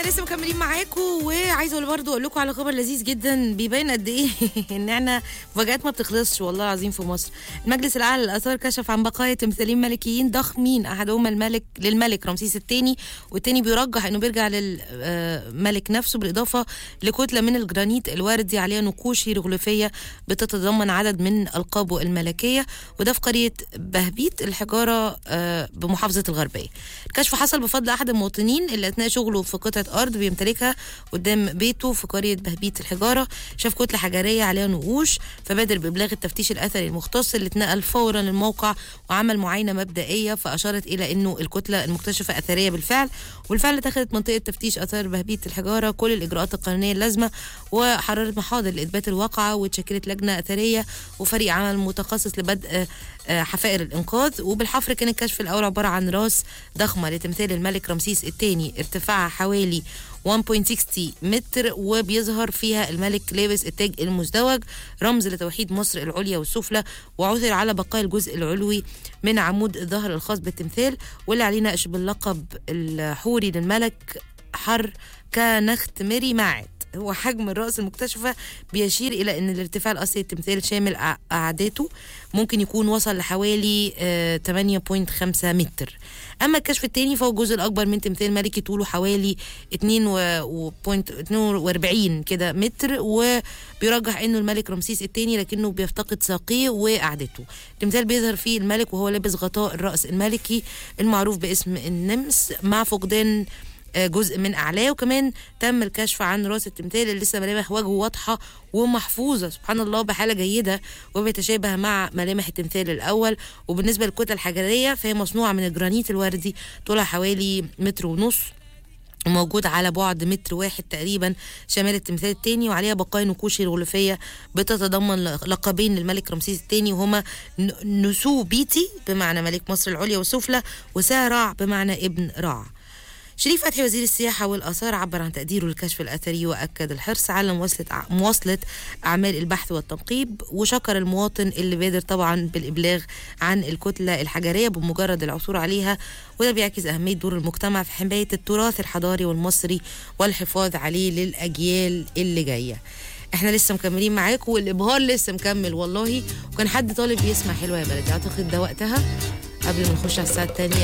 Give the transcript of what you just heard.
لسه مكملين معاكم وعايزه اقول برضه اقول لكم على خبر لذيذ جدا بيبين قد ايه ان احنا مفاجآت ما بتخلصش والله العظيم في مصر. المجلس الاعلى للاثار كشف عن بقايا تمثالين ملكيين ضخمين احدهما الملك للملك رمسيس الثاني والثاني بيرجح انه بيرجع للملك نفسه بالاضافه لكتله من الجرانيت الواردي عليها نقوش هيروغليفيه بتتضمن عدد من القابه الملكيه وده في قريه بهبيت الحجاره آه، بمحافظه الغربيه. الكشف حصل بفضل احد المواطنين اللي اثناء شغله في قطعه ارض بيمتلكها قدام بيته في قريه بهبيت الحجاره شاف كتله حجريه عليها نقوش فبادر بابلاغ التفتيش الاثري المختص اللي اتنقل فورا للموقع وعمل معاينه مبدئيه فاشارت الى انه الكتله المكتشفه اثريه بالفعل وبالفعل اتخذت منطقه تفتيش اثار بهبيت الحجاره كل الاجراءات القانونيه اللازمه وحررت محاضر لاثبات الواقعه واتشكلت لجنه اثريه وفريق عمل متخصص لبدء آه، حفائر الانقاذ وبالحفر كان الكشف الاول عباره عن راس ضخمه لتمثال الملك رمسيس الثاني ارتفاعها حوالي 1.60 متر وبيظهر فيها الملك لابس التاج المزدوج رمز لتوحيد مصر العليا والسفلى وعثر على بقايا الجزء العلوي من عمود الظهر الخاص بالتمثال واللي عليه نقش باللقب الحوري للملك حر كنخت ميري ماعد هو حجم الرأس المكتشفة بيشير إلى أن الارتفاع الأصلي للتمثال شامل أع- أعداده ممكن يكون وصل لحوالي آه، 8.5 متر أما الكشف الثاني فهو الجزء الأكبر من تمثال ملكي طوله حوالي 2.42 كده متر وبيرجح أنه الملك رمسيس الثاني لكنه بيفتقد ساقيه وقعدته التمثال بيظهر فيه الملك وهو لابس غطاء الرأس الملكي المعروف باسم النمس مع فقدان آه، جزء من اعلاه وكمان تم الكشف عن راس التمثال اللي لسه ملامح وجهه واضحه ومحفوظه سبحان الله بحاله جيده وبيتشابه مع ملامح التمثال الاول وبالنسبه للكتله الحجريه فهي مصنوعه من الجرانيت الوردي طولها حوالي متر ونص وموجود على بعد متر واحد تقريبا شمال التمثال الثاني وعليها بقايا نقوش هيروغليفيه بتتضمن لقبين للملك رمسيس الثاني وهما ن- نسو بيتي بمعنى ملك مصر العليا والسفلى وسارع بمعنى ابن رع شريف فتحي وزير السياحة والآثار عبر عن تقديره للكشف الأثري وأكد الحرص على مواصلة مواصلة أعمال البحث والتنقيب وشكر المواطن اللي بادر طبعا بالإبلاغ عن الكتلة الحجرية بمجرد العثور عليها وده بيعكس أهمية دور المجتمع في حماية التراث الحضاري والمصري والحفاظ عليه للأجيال اللي جاية احنا لسه مكملين معاكم والابهار لسه مكمل والله وكان حد طالب يسمع حلوه يا بلدي اعتقد ده وقتها قبل ما نخش على الساعه الثانيه